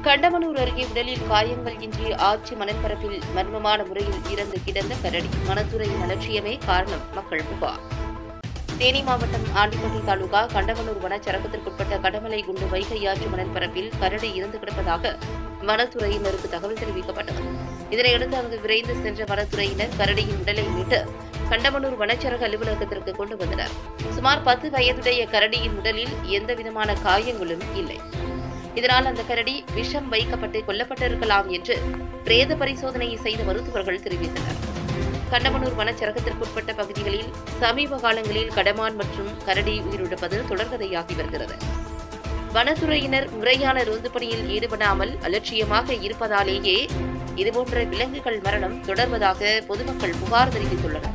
கண்டமனூர் அருகே உடலில் காயங்கள் இன்றி ஆட்சி மணற்பரப்பில் மர்மமான முறையில் இறந்து கிடந்த கரடி வனத்துறையின் அலட்சியமே காரணம் மக்கள் புகார் தேனி மாவட்டம் ஆண்டிப்பட்டி தாலுகா கண்டமனூர் வனச்சரகத்திற்குட்பட்ட கடமலை குண்டு வைகை ஆற்று மணற்பரப்பில் கரடி இறந்து கிடப்பதாக வனத்துறையினருக்கு தகவல் தெரிவிக்கப்பட்டது இதனையடுத்து அங்கு விரைந்து சென்ற வனத்துறையினர் கரடியின் உடலை மீட்டு கண்டமனூர் வனச்சரக அலுவலகத்திற்கு கொண்டு வந்தனர் சுமார் பத்து வயதுடைய கரடியின் உடலில் எந்தவிதமான காயங்களும் இல்லை இதனால் அந்த கரடி விஷம் வைக்கப்பட்டு கொல்லப்பட்டிருக்கலாம் என்று பிரேத பரிசோதனையை செய்த மருத்துவர்கள் தெரிவித்தனர் கண்டமனூர் வனச்சரகத்திற்குட்பட்ட பகுதிகளில் சமீப காலங்களில் கடமான் மற்றும் கரடி உயிரிழப்பது தொடர்கதையாகி வருகிறது வனத்துறையினர் முறையான ரோந்து பணியில் ஈடுபடாமல் அலட்சியமாக இருப்பதாலேயே இதுபோன்ற விலங்குகள் மரணம் தொடர்வதாக பொதுமக்கள் புகார் தெரிவித்துள்ளனர்